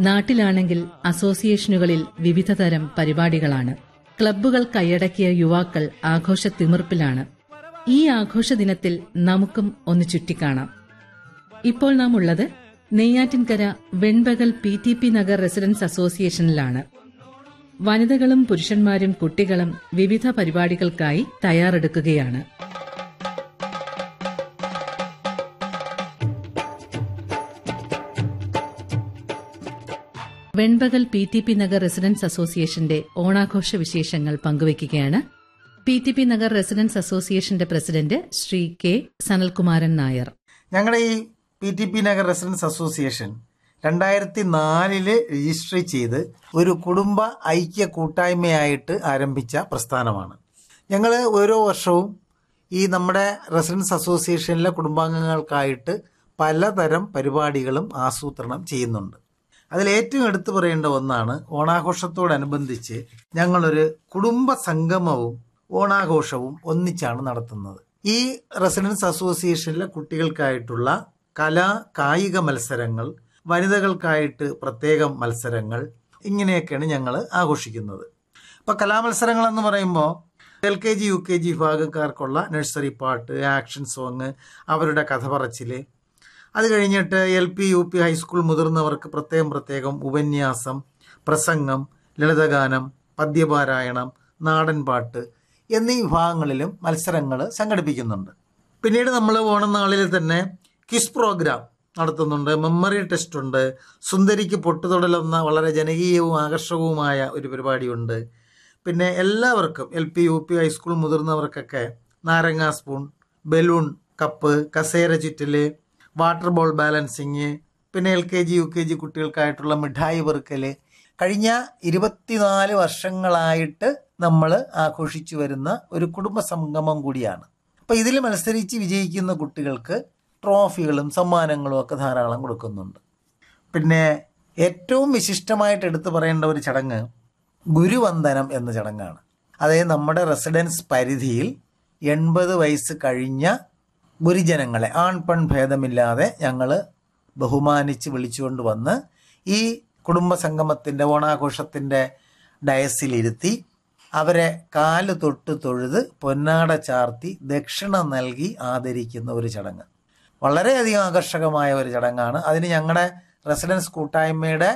നാട്ടിലാണെങ്കിൽ അസോസിയേഷനുകളിൽ വിവിധതരം പരിപാടികളാണ് ക്ലബ്ബുകൾ കൈയടക്കിയ യുവാക്കൾ ആഘോഷത്തിമിർപ്പിലാണ് ഈ ആഘോഷ ദിനത്തിൽ നമുക്കും ഒന്ന് ചുറ്റിക്കാണാം ഇപ്പോൾ നാം ഉള്ളത് Neyyattinkara Venpakal P T P Nagar residence അസോസിയേഷനിലാണ് വനിതകളും പുരുഷന്മാരും കുട്ടികളും വിവിധ പരിപാടികൾക്കായി തയ്യാറെടുക്കുകയാണ് Venpakal P T P Nagar residence അസോസിയേഷന്റെ ഓണാഘോഷ വിശേഷങ്ങൾ പങ്കുവയ്ക്കുകയാണ് P T P Nagar residence അസോസിയേഷന്റെ പ്രസിഡന്റ് ശ്രീ കെ സനൽകുമാരൻ നായർ ഞങ്ങളുടെ ഈ P T P Nagar residence association രണ്ടായിരത്തി നാലില് രജിസ്റ്റർ ചെയ്ത് ഒരു കുടുംബ ഐക്യ കൂട്ടായ്മയായിട്ട് ആരംഭിച്ച പ്രസ്ഥാനമാണ് ഞങ്ങൾ ഓരോ വർഷവും ഈ നമ്മുടെ റെസിഡൻസ് അസോസിയേഷനിലെ കുടുംബാംഗങ്ങൾക്കായിട്ട് പലതരം പരിപാടികളും ആസൂത്രണം ചെയ്യുന്നുണ്ട് അതിൽ ഏറ്റവും എടുത്തു പറയേണ്ട ഒന്നാണ് ഓണാഘോഷത്തോടനുബന്ധിച്ച് ഞങ്ങളൊരു കുടുംബ സംഗമവും ഓണാഘോഷവും ഒന്നിച്ചാണ് നടത്തുന്നത് ഈ റെസിഡൻസ് അസോസിയേഷനിലെ കുട്ടികൾക്കായിട്ടുള്ള കലാ കായിക മത്സരങ്ങൾ വനിതകൾക്കായിട്ട് പ്രത്യേകം മത്സരങ്ങൾ ഇങ്ങനെയൊക്കെയാണ് ഞങ്ങൾ ആഘോഷിക്കുന്നത് അപ്പോൾ കലാമത്സരങ്ങൾ എന്ന് പറയുമ്പോൾ L K G U K G വിഭാഗക്കാർക്കുള്ള നഴ്സറി പാട്ട് ആക്ഷൻ സോങ് അവരുടെ കഥ പറച്ചിൽ അത് കഴിഞ്ഞിട്ട് L P U P high school മുതിർന്നവർക്ക് പ്രത്യേകം പ്രത്യേകം ഉപന്യാസം പ്രസംഗം ലളിതഗാനം പദ്യപാരായണം നാടൻ പാട്ട് എന്നീ വിഭാഗങ്ങളിലും മത്സരങ്ങൾ സംഘടിപ്പിക്കുന്നുണ്ട് പിന്നീട് നമ്മൾ ഓണനാളിൽ തന്നെ ക്വിസ് പ്രോഗ്രാം നടത്തുന്നുണ്ട് മെമ്മറി ടെസ്റ്റ് ഉണ്ട് സുന്ദരിക്ക് പൊട്ടുതൊടലെന്ന വളരെ ജനകീയവും ആകർഷകവുമായ ഒരു പരിപാടിയുണ്ട് പിന്നെ എല്ലാവർക്കും L P U P high school മുതിർന്നവർക്കൊക്കെ നാരങ്ങ സ്പൂൺ ബലൂൺ കപ്പ് കസേര ചുറ്റല് വാട്ടർ ബോൾ ബാലൻസിങ് പിന്നെ L K G U K G കുട്ടികൾക്കായിട്ടുള്ള മിഠായി പെറുക്കല് കഴിഞ്ഞ ഇരുപത്തിനാല് വർഷങ്ങളായിട്ട് നമ്മൾ ആഘോഷിച്ചു വരുന്ന ഒരു കുടുംബ സംഗമം കൂടിയാണ് അപ്പോൾ ഇതിൽ മത്സരിച്ച് വിജയിക്കുന്ന കുട്ടികൾക്ക് ട്രോഫികളും സമ്മാനങ്ങളും ഒക്കെ ധാരാളം കൊടുക്കുന്നുണ്ട് പിന്നെ ഏറ്റവും വിശിഷ്ടമായിട്ട് എടുത്തു പറയേണ്ട ഒരു ചടങ്ങ് ഗുരുവന്ദനം എന്ന ചടങ്ങാണ് അതായത് നമ്മുടെ റെസിഡൻസ് പരിധിയിൽ എൺപത് വയസ്സ് കഴിഞ്ഞ ഗുരുജനങ്ങളെ ആൺ പെൺ ഭേദമില്ലാതെ ഞങ്ങൾ ബഹുമാനിച്ച് വിളിച്ചുകൊണ്ട് വന്ന് ഈ കുടുംബ സംഗമത്തിൻ്റെ ഓണാഘോഷത്തിൻ്റെ ഡയസിലിരുത്തി അവരെ കാല് തൊട്ട് തൊഴുത് പൊന്നാട ചാർത്തി ദക്ഷിണ നൽകി ആദരിക്കുന്ന ഒരു ചടങ്ങ് വളരെയധികം ആകർഷകമായ ഒരു ചടങ്ങാണ് അതിന് ഞങ്ങളുടെ റെസിഡൻസ് കൂട്ടായ്മയുടെ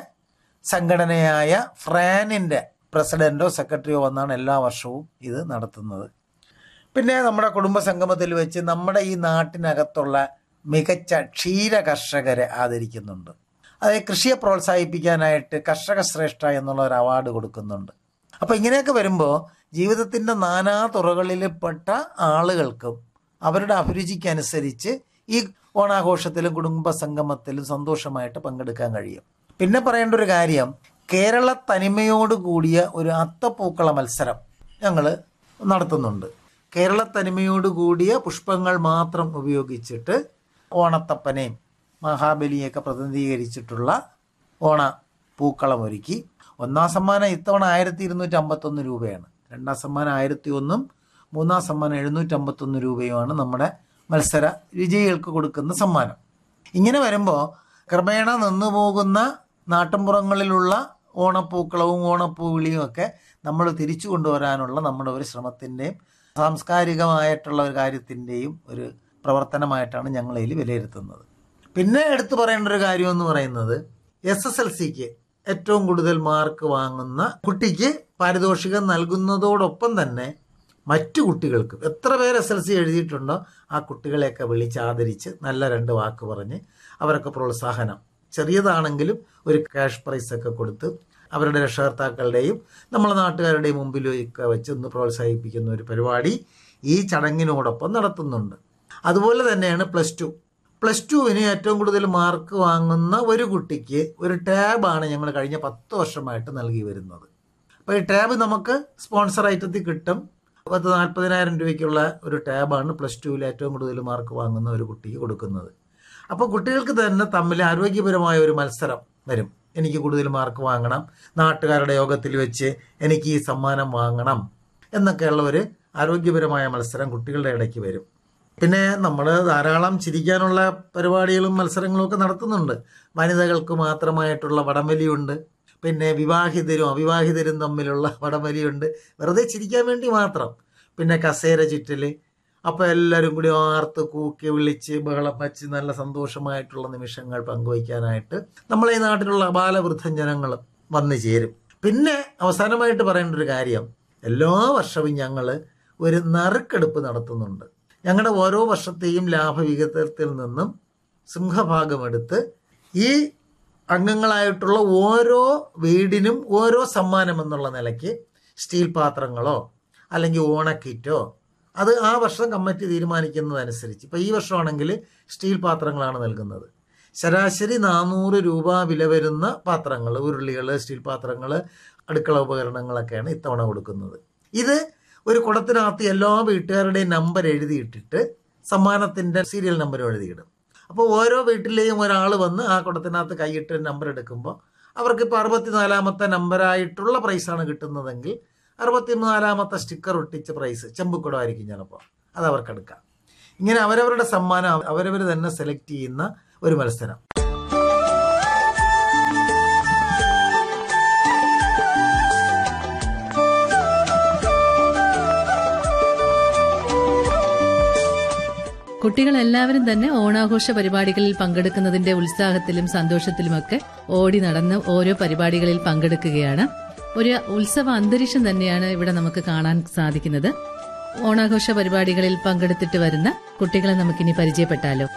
സംഘടനയായ ഫ്രാനിൻ്റെ പ്രസിഡന്റോ സെക്രട്ടറിയോ വന്നാണ് എല്ലാ വർഷവും ഇത് നടത്തുന്നത് പിന്നെ നമ്മുടെ കുടുംബ സംഗമത്തിൽ വെച്ച് നമ്മുടെ ഈ നാട്ടിനകത്തുള്ള മികച്ച ക്ഷീര കർഷകരെ ആദരിക്കുന്നുണ്ട് അതായത് കൃഷിയെ പ്രോത്സാഹിപ്പിക്കാനായിട്ട് കർഷക ശ്രേഷ്ഠ എന്നുള്ള ഒരു അവാർഡ് കൊടുക്കുന്നുണ്ട് അപ്പോൾ ഇങ്ങനെയൊക്കെ വരുമ്പോൾ ജീവിതത്തിൻ്റെ നാനാ തുറകളിൽപ്പെട്ട ആളുകൾക്കും അവരുടെ അഭിരുചിക്കനുസരിച്ച് ഈ ഓണാഘോഷത്തിലും കുടുംബ സംഗമത്തിലും സന്തോഷമായിട്ട് പങ്കെടുക്കാൻ കഴിയും പിന്നെ പറയേണ്ട ഒരു കാര്യം കേരള തനിമയോട് കൂടിയ ഒരു അത്തപ്പൂക്കള മത്സരം ഞങ്ങൾ നടത്തുന്നുണ്ട് കേരള തനിമയോട് കൂടിയ പുഷ്പങ്ങൾ മാത്രം ഉപയോഗിച്ചിട്ട് ഓണത്തപ്പനെയും മഹാബലിയൊക്കെ പ്രതിനിധീകരിച്ചിട്ടുള്ള ഓണ പൂക്കളം ഒരുക്കി ഒന്നാം സമ്മാനം ഇത്തവണ ആയിരത്തി ഇരുന്നൂറ്റി അമ്പത്തൊന്ന് രൂപയാണ് രണ്ടാം സമ്മാനം ആയിരത്തി ഒന്നും മൂന്നാം സമ്മാനം എഴുന്നൂറ്റി അമ്പത്തൊന്ന് രൂപയുമാണ് നമ്മുടെ മത്സര വിജയികൾക്ക് കൊടുക്കുന്ന സമ്മാനം ഇങ്ങനെ വരുമ്പോൾ ക്രമേണ നിന്നു പോകുന്ന നാട്ടിൻപുറങ്ങളിലുള്ള ഓണപ്പൂക്കളവും ഓണപ്പൂവിളിയും ഒക്കെ നമ്മൾ തിരിച്ചു കൊണ്ടുവരാനുള്ള നമ്മുടെ ഒരു ശ്രമത്തിൻ്റെയും സാംസ്കാരികമായിട്ടുള്ള ഒരു കാര്യത്തിൻ്റെയും ഒരു പ്രവർത്തനമായിട്ടാണ് ഞങ്ങൾ ഇതിൽ വിലയിരുത്തുന്നത് പിന്നെ എടുത്തു പറയേണ്ട ഒരു കാര്യം എന്ന് പറയുന്നത് എസ് എസ് എൽ സിക്ക് ഏറ്റവും കൂടുതൽ മാർക്ക് വാങ്ങുന്ന കുട്ടിക്ക് പാരിതോഷികം നൽകുന്നതോടൊപ്പം തന്നെ മറ്റു കുട്ടികൾക്കും എത്ര പേര് എസ് എൽ സി എഴുതിയിട്ടുണ്ടോ ആ കുട്ടികളെയൊക്കെ വിളിച്ചാദരിച്ച് നല്ല രണ്ട് വാക്ക് പറഞ്ഞ് അവരൊക്കെ പ്രോത്സാഹനം ചെറിയതാണെങ്കിലും ഒരു ക്യാഷ് പ്രൈസ് ഒക്കെ കൊടുത്ത് അവരുടെ രക്ഷകർത്താക്കളുടെയും നമ്മളെ നാട്ടുകാരുടെയും മുമ്പിലൊക്കെ വെച്ച് ഒന്ന് പ്രോത്സാഹിപ്പിക്കുന്ന ഒരു പരിപാടി ഈ ചടങ്ങിനോടൊപ്പം നടത്തുന്നുണ്ട് അതുപോലെ തന്നെയാണ് പ്ലസ് ടു പ്ലസ് ടുവിന് ഏറ്റവും കൂടുതൽ മാർക്ക് വാങ്ങുന്ന ഒരു കുട്ടിക്ക് ഒരു ടാബാണ് ഞങ്ങൾ കഴിഞ്ഞ പത്ത് വർഷമായിട്ട് നൽകി വരുന്നത് അപ്പോൾ ഈ ടാബ് നമുക്ക് സ്പോൺസർ ഐറ്റത്തിൽ കിട്ടും പത്ത് നാൽപ്പതിനായിരം രൂപയ്ക്കുള്ള ഒരു ടാബാണ് പ്ലസ് ടുവിൽ ഏറ്റവും കൂടുതൽ മാർക്ക് വാങ്ങുന്ന ഒരു കുട്ടിക്ക് കൊടുക്കുന്നത് അപ്പോൾ കുട്ടികൾക്ക് തന്നെ തമ്മിൽ ആരോഗ്യപരമായ ഒരു മത്സരം വരും എനിക്ക് കൂടുതൽ മാർക്ക് വാങ്ങണം നാട്ടുകാരുടെ യോഗത്തിൽ വെച്ച് എനിക്ക് ഈ സമ്മാനം വാങ്ങണം എന്നൊക്കെയുള്ള ഒരു ആരോഗ്യപരമായ മത്സരം കുട്ടികളുടെ ഇടയ്ക്ക് വരും പിന്നെ നമ്മൾ ധാരാളം ചിരിക്കാനുള്ള പരിപാടികളും മത്സരങ്ങളും ഒക്കെ നടത്തുന്നുണ്ട് വനിതകൾക്ക് മാത്രമായിട്ടുള്ള വടംവലിയുണ്ട് പിന്നെ വിവാഹിതരും അവിവാഹിതരും തമ്മിലുള്ള വടംവലിയുണ്ട് വെറുതെ ചിരിക്കാൻ വേണ്ടി മാത്രം പിന്നെ കസേര ചുറ്റല് അപ്പോൾ എല്ലാവരും കൂടി ആർത്ത് കൂക്കി വിളിച്ച് ബഹളം വച്ച് നല്ല സന്തോഷമായിട്ടുള്ള നിമിഷങ്ങൾ പങ്കുവയ്ക്കാനായിട്ട് നമ്മളെ ഈ നാട്ടിലുള്ള ബാലവൃദ്ധം ജനങ്ങൾ വന്നു ചേരും പിന്നെ അവസാനമായിട്ട് പറയേണ്ട ഒരു കാര്യം എല്ലാ വർഷവും ഞങ്ങൾ ഒരു നറുക്കെടുപ്പ് നടത്തുന്നുണ്ട് ഞങ്ങളുടെ ഓരോ വർഷത്തെയും ലാഭവിഹിതത്തിൽ നിന്നും സിംഹഭാഗമെടുത്ത് ഈ അംഗങ്ങളായിട്ടുള്ള ഓരോ വീടിനും ഓരോ സമ്മാനം എന്നുള്ള നിലയ്ക്ക് സ്റ്റീൽ പാത്രങ്ങളോ അല്ലെങ്കിൽ ഓണക്കിറ്റോ അത് ആ വർഷം കമ്മിറ്റി തീരുമാനിക്കുന്നതനുസരിച്ച് ഇപ്പോൾ ഈ വർഷമാണെങ്കിൽ സ്റ്റീൽ പാത്രങ്ങളാണ് നൽകുന്നത് ശരാശരി നാനൂറ് രൂപ വില വരുന്ന പാത്രങ്ങൾ ഉരുളികൾ സ്റ്റീൽ പാത്രങ്ങൾ അടുക്കള ഉപകരണങ്ങളൊക്കെയാണ് ഇത്തവണ കൊടുക്കുന്നത് ഇത് ഒരു കുടത്തിനകത്ത് എല്ലാ വീട്ടുകാരുടെയും നമ്പർ എഴുതിയിട്ടിട്ട് സമ്മാനത്തിൻ്റെ സീരിയൽ നമ്പർ എഴുതിയിടും അപ്പോൾ ഓരോ വീട്ടിലെയും ഒരാൾ വന്ന് ആ കുടത്തിനകത്ത് കൈയിട്ട് നമ്പർ എടുക്കുമ്പോൾ അവർക്ക് ഇപ്പോൾ അറുപത്തിനാലാമത്തെ നമ്പറായിട്ടുള്ള പ്രൈസാണ് കിട്ടുന്നതെങ്കിൽ അറുപത്തിനാലാമത്തെ സ്റ്റിക്കർ ഒട്ടിച്ച പ്രൈസ് ചെമ്പുക്കുടമായിരിക്കും ചിലപ്പോൾ അത് അവർക്ക് എടുക്കാം ഇങ്ങനെ അവരവരുടെ സമ്മാനം അവരവർ തന്നെ സെലക്ട് ചെയ്യുന്ന ഒരു മത്സരം കുട്ടികളെല്ലാവരും തന്നെ ഓണാഘോഷ പരിപാടികളിൽ പങ്കെടുക്കുന്നതിന്റെ ഉത്സാഹത്തിലും സന്തോഷത്തിലുമൊക്കെ ഓടി നടന്ന് ഓരോ പരിപാടികളിൽ പങ്കെടുക്കുകയാണ് ഒരു ഉത്സവ അന്തരീക്ഷം തന്നെയാണ് ഇവിടെ നമുക്ക് കാണാൻ സാധിക്കുന്നത് ഓണാഘോഷ പരിപാടികളിൽ പങ്കെടുത്തിട്ട് വരുന്ന കുട്ടികളെ നമുക്കിനി പരിചയപ്പെട്ടാലോ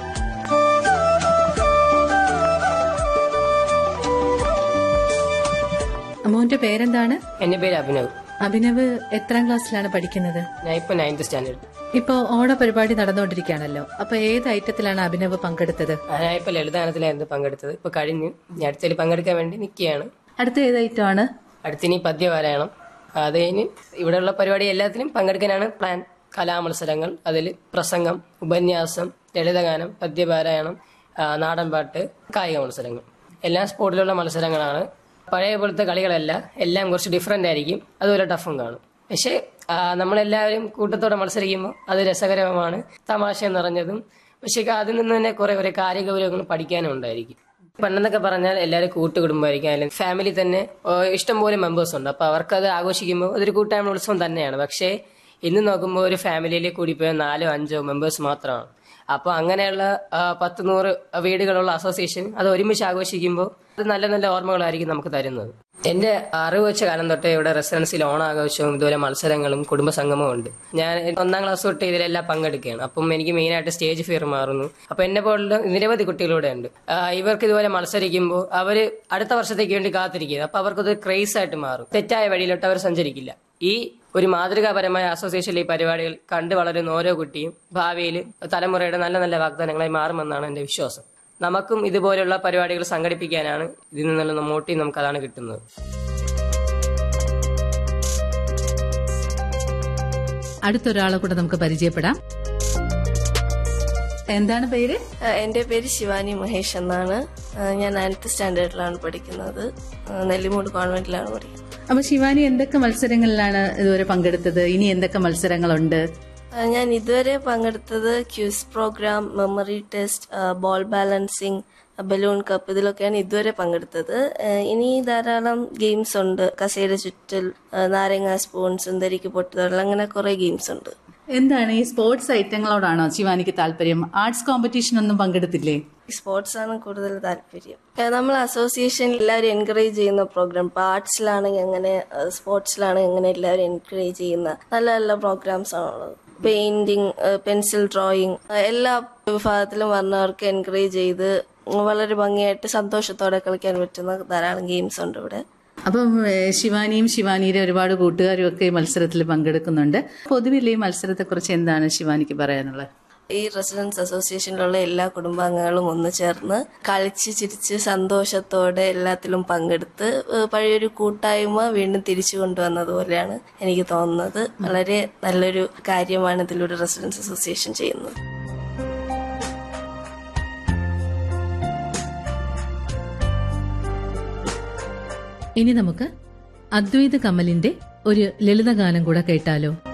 മോന്റെ പേരെന്താണ് എന്റെ പേര് അഭിനവ് അഭിനവ് എത്രാം ക്ലാസ്സിലാണ് പഠിക്കുന്നത് ഞാൻ ഇപ്പൊ നയൻത് സ്റ്റാൻഡേർഡ് ഇപ്പോ ഓണ പരിപാടി നടന്നുകൊണ്ടിരിക്കുകയാണല്ലോ അപ്പൊ ഏത് ഐറ്റത്തിലാണ് അഭിനവ് പങ്കെടുത്തത് ഞാൻ ഇപ്പൊ ലളിതഗാനത്തിലായിരുന്നു പങ്കെടുത്തത് ഇപ്പൊ കഴിഞ്ഞു ഞാൻ അടുത്തതിൽ പങ്കെടുക്കാൻ വേണ്ടി നിൽക്കുകയാണ് അടുത്ത ഏത് ഐറ്റമാണ് അടുത്തിനി പദ്യപാരായണം അത് കഴിഞ്ഞ് ഇവിടെയുള്ള പരിപാടി എല്ലാത്തിലും പങ്കെടുക്കാനാണ് പ്ലാൻ കലാമത്സരങ്ങൾ അതിൽ പ്രസംഗം ഉപന്യാസം ലളിതഗാനം പദ്യപാരായണം ആ, നാടൻപാട്ട് കായിക മത്സരങ്ങൾ എല്ലാം സ്പോർട്ടിലുള്ള മത്സരങ്ങളാണ് പഴയ പോലത്തെ കളികളല്ല എല്ലാം കുറച്ച് ഡിഫറെൻ്റ് ആയിരിക്കും അതുപോലെ ടഫും കാണും പക്ഷേ ആ, നമ്മളെല്ലാവരും കൂട്ടത്തോടെ മത്സരിക്കുമ്പോൾ അത് രസകരമാണ് തമാശ നിറഞ്ഞതും പക്ഷേ അതിൽ നിന്ന് തന്നെ കുറെ കുറെ കാര്യഗൗരവങ്ങൾ പഠിക്കാനും ഉണ്ടായിരിക്കും പണ്ടെന്നൊക്കെ പറഞ്ഞാൽ എല്ലാവരും കൂട്ടുകുടുംബമായിരിക്കും അല്ലെങ്കിൽ ഫാമിലി തന്നെ ഓ, ഇഷ്ടംപോലെ മെമ്പേഴ്സ് ഉണ്ട് അപ്പോൾ അവർക്കത് ആഘോഷിക്കുമ്പോൾ അതൊരു കൂട്ടായ്മ ഉത്സവം തന്നെയാണ് പക്ഷേ ഇന്ന് നോക്കുമ്പോൾ ഒരു ഫാമിലിയിൽ കൂടിപ്പോയ നാലോ അഞ്ചോ മെമ്പേഴ്സ് മാത്രമാണ് അപ്പോൾ അങ്ങനെയുള്ള ആ, പത്ത് നൂറ് വീടുകളുള്ള അസോസിയേഷൻ അത് ഒരുമിച്ച് ആഘോഷിക്കുമ്പോൾ അത് നല്ല നല്ല ഓർമ്മകളായിരിക്കും നമുക്ക് തരുന്നത് എന്റെ അറിവ് വെച്ച കാലം തൊട്ടേ ഇവിടെ റെസിഡൻസിൽ ഓണാഘോഷവും ഇതുപോലെ മത്സരങ്ങളും കുടുംബ സംഗമവും ഉണ്ട് ഞാൻ ഒന്നാം ക്ലാസ് തൊട്ട് ഇതിലെല്ലാം പങ്കെടുക്കുകയാണ് അപ്പം എനിക്ക് മെയിനായിട്ട് സ്റ്റേജ് ഫിയർ മാറുന്നു അപ്പൊ എന്നെ പോലുള്ള നിരവധി കുട്ടികളിവിടെ ഉണ്ട് ആ, ഇവർക്ക് ഇതുപോലെ മത്സരിക്കുമ്പോൾ അവര് അടുത്ത വർഷത്തേക്ക് വേണ്ടി കാത്തിരിക്കുക അപ്പൊ അവർക്കത് ക്രേസ് ആയിട്ട് മാറും തെറ്റായ വഴിയിലോട്ട് അവർ സഞ്ചരിക്കില്ല ഈ ഒരു മാതൃകാപരമായ അസോസിയേഷനിലെ ഈ പരിപാടികൾ കണ്ടു വളരുന്ന ഓരോ കുട്ടിയും ഭാവിയിൽ തലമുറയുടെ നല്ല നല്ല വാഗ്ദാനങ്ങളായി മാറുമെന്നാണ് എന്റെ വിശ്വാസം നമുക്കും ഇതുപോലുള്ള പരിപാടികൾ സംഘടിപ്പിക്കാനാണ് ഇതിൽ നിന്നുള്ള മോട്ടി നമുക്ക് അതാണ് കിട്ടുന്നത് അടുത്തൊരാളെ കൂടെ നമുക്ക് പരിചയപ്പെടാം എന്താണ് പേര് ആ, എൻ്റെ പേര് ശിവാനി മഹേഷ് എന്നാണ് ആ, ഞാൻ നയൻത്ത് സ്റ്റാൻഡേർഡിലാണ് പഠിക്കുന്നത് ആ, നെല്ലിമൂട് കോൺവെന്റിലാണ് പഠിക്കുന്നത് അപ്പൊ ശിവാനി എന്തൊക്കെ മത്സരങ്ങളിലാണ് ഇതുവരെ പങ്കെടുത്തത് ഇനി എന്തൊക്കെ മത്സരങ്ങളുണ്ട് ആ, ഞാൻ ഇതുവരെ പങ്കെടുത്തത് ക്യൂസ് പ്രോഗ്രാം മെമ്മറി ടെസ്റ്റ് ആ, ബോൾ ബാലൻസിങ് ആ, ബലൂൺ കപ്പ് ഇതിലൊക്കെയാണ് ഇതുവരെ പങ്കെടുത്തത് ആ, ഇനി ധാരാളം ഗെയിംസ് ഉണ്ട് കസേര ചുറ്റൽ ആ, നാരങ്ങ സ്പൂൺ സുന്ദരിക്ക് പൊട്ടുതൊടൽ അങ്ങനെ കുറെ ഗെയിംസ് ഉണ്ട് എന്താണ് ഈ സ്പോർട്സ് ഐറ്റങ്ങളോടാണോ ശിവാനിക്ക് താല്പര്യം ആർട്സ് കോമ്പറ്റീഷൻ ഒന്നും പങ്കെടുത്തില്ലേ സ്പോർട്സ് ആണ് കൂടുതൽ താല്പര്യം ഏഹ് നമ്മൾ അസോസിയേഷനിൽ എല്ലാവരും എൻകറേജ് ചെയ്യുന്ന പ്രോഗ്രാം ഇപ്പൊ ആർട്സിലാണെങ്കിൽ എങ്ങനെ സ്പോർട്സിലാണെങ്കിൽ എങ്ങനെ എല്ലാവരും എൻകറേജ് ചെയ്യുന്ന നല്ല നല്ല പ്രോഗ്രാംസ് ആണുള്ളത് പെയിന്റിങ് പെൻസിൽ ഡ്രോയിങ് എല്ലാ വിഭാഗത്തിലും വന്നവർക്ക് എൻകറേജ് ചെയ്ത് വളരെ ഭംഗിയായിട്ട് സന്തോഷത്തോടെ കളിക്കാൻ പറ്റുന്ന ധാരാളം ഗെയിംസ് ഉണ്ട് ഇവിടെ അപ്പം ഏഹ്, ശിവാനിയും ശിവാനിയുടെ ഒരുപാട് കൂട്ടുകാരും ഒക്കെ ഈ മത്സരത്തിൽ പങ്കെടുക്കുന്നുണ്ട് പൊതുവിൽ ഈ മത്സരത്തെക്കുറിച്ച് എന്താണ് ശിവാനിക്ക് പറയാനുള്ളത് ഈ റെസിഡൻസ് അസോസിയേഷനിലുള്ള എല്ലാ കുടുംബാംഗങ്ങളും ഒന്ന് ചേർന്ന് കളിച്ച് ചിരിച്ച് സന്തോഷത്തോടെ എല്ലാത്തിലും പങ്കെടുത്ത് ഏഹ് പഴയൊരു കൂട്ടായ്മ വീണ്ടും തിരിച്ചു കൊണ്ടുവന്നതുപോലെയാണ് എനിക്ക് തോന്നുന്നത് വളരെ നല്ലൊരു കാര്യമാണ് ഇതിലൂടെ റെസിഡൻസ് അസോസിയേഷൻ ചെയ്യുന്നത് ഇനി നമുക്ക് അദ്വൈത കമലിന്റെ ഒരു ലളിതഗാനം കൂടെ കേട്ടാലോ